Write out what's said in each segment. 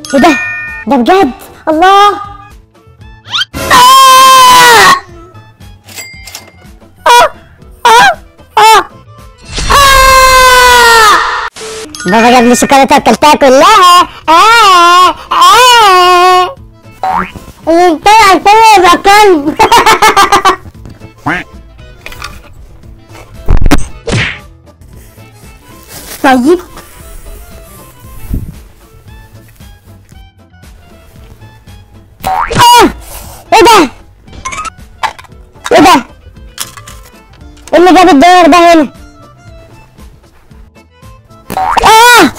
ايه ده ده بجد الله آه! آه! آه! آه! آه! بابا جاب لي شوكولاته اكلتها كلها آه! آه! انت انت يبقى كلب طيب آه! ايه ده ايه ده ايه اللي جاب الدور ده هنا آه!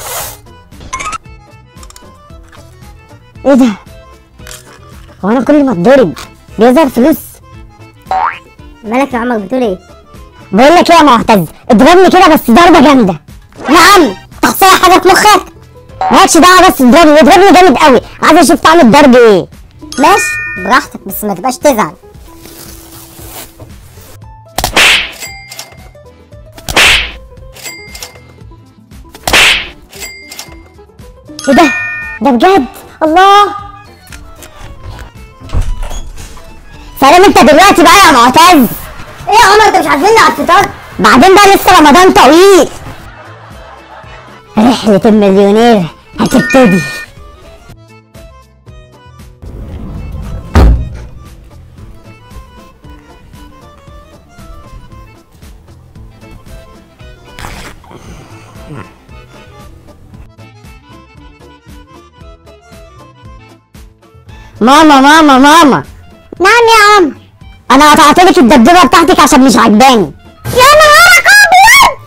ايه ده هو انا كل ما اتضرب بيظهر فلوس مالك يا عمك بتقول ايه بقول لك ايه يا معتز اضربني كده بس ضربه جامده نعم تحصل حاجه في مخك مالكش دعوه بس اضربني اضربني جامد قوي عايز اشوف طعم الضرب ايه ماشي براحتك بس ما تبقاش تزعل ايه ده ده بجد الله سلام انت دلوقتي بقى يا معتز ايه يا عمر انت مش عارفين على الفطار بعدين بقى لسه رمضان طويل رحلة المليونير هتبتدي ماما ماما ماما نعم يا عم انا قطعت لك الدبدوبه بتاعتك عشان مش عجباني يا نهارك ابيض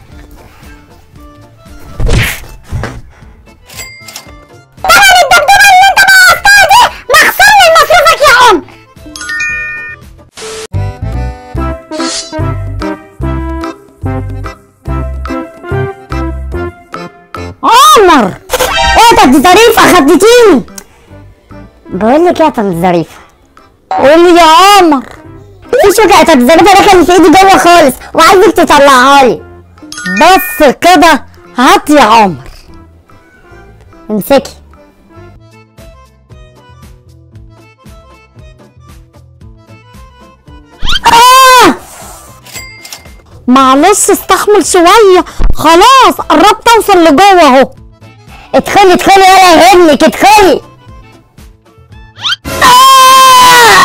طبعا الدبدوبه اللي انت بوظتها دي مخصوم من مصروفك يا عم عمر ايه ده دي ظريفه خدتيني بقول لك ايه يا طنط ظريفه قولي يا عمر في شوكة يا طنط ظريفه دخلت في ايدي جوه خالص وعايزك تطلعها لي بس كده هات يا عمر امسكي آه! معلش استحمل شوية خلاص قربت اوصل لجوه اهو ادخلي ادخلي ولا يهمك ادخلي آه!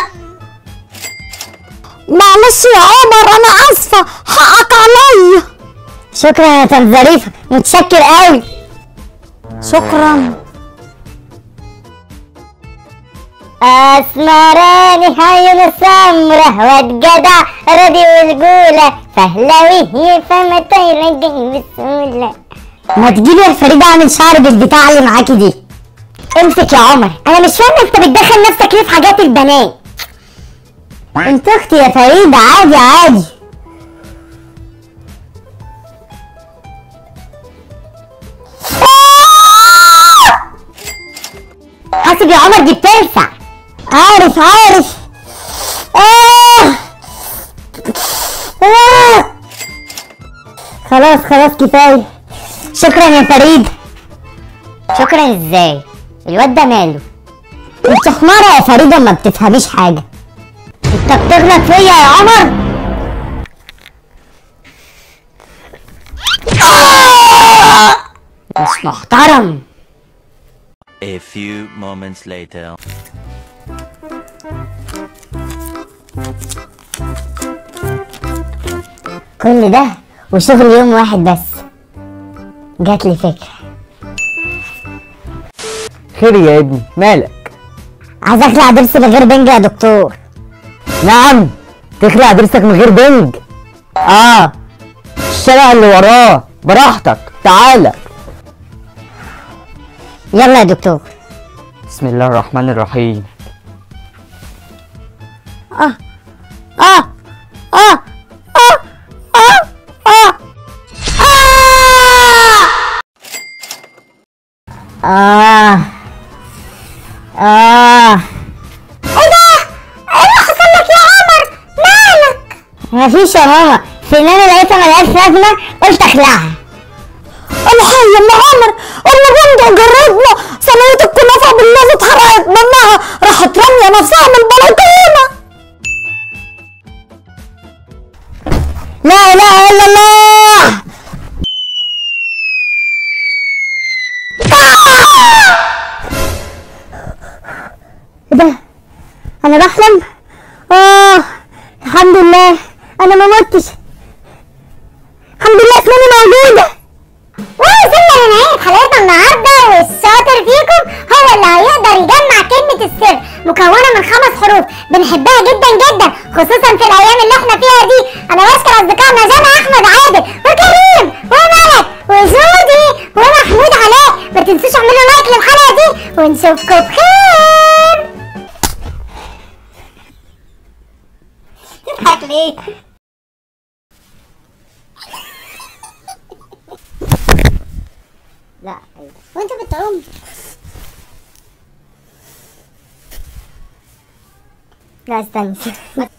معلش يا عمر انا اسفة حقك عليا شكرا يا طنط ظريفة متشكر قوي شكرا اسمراني عيون سمرة واد جدع راضي والجولة فهلوي فما طايرة جاي بسهولة ما تجيبي يا فريدة اعمل شعر بالبتاع اللي معاكي دي امسك يا عمر انا مش فاهمه انت بتدخل نفسك ليه في حاجات البنات انت اختي يا فريدة عادي عادي حاسب يا عمر دي بتلسع عارف عارف آه. آه. خلاص خلاص كفايه شكرا يا فريد شكرا ازاي الواد ده ماله انت حمارة يا فريدة ما بتفهميش حاجة انت بتغلط فيا يا عمر آه! مش محترم A few moments later. كل ده وشغل يوم واحد بس جات لي فكرة خير يا ابني مالك عايز اخلع ضرس من غير بنج يا دكتور نعم تخلع ضرسك من غير بنج اه الشارع اللي وراه براحتك تعالى يلا يا دكتور بسم الله الرحمن الرحيم اه اه اه اه اه اه اه اه ايه ده؟ ايه اللي حصل لك يا عمر؟ مالك؟ مفيش يا ماما سناني لقيتها ملهاش لازمة قلت اخلعها الحي يا ام عمر قلنا بندق جربنا صينية الكنافة نفسها من البلكونه لا اله الا الله ايه ده انا بحلم اه الحمد لله انا ما متش الحمد لله اسناني موجوده وصلنا لنهاية حلقتنا النهاردة والشاطر فيكم هو اللي هيقدر يجمع كلمة السر مكونة من خمس حروف بنحبها جدا جدا خصوصا في الأيام اللي احنا فيها دي أنا بشكر أصدقائنا جنى أحمد عادل وكريم وملك وجودي ومحمود علاء ما تنسوش اعملوا لايك للحلقة دي ونشوفكم بخير تضحك ليه؟ لا وانت بتعوم لا استنى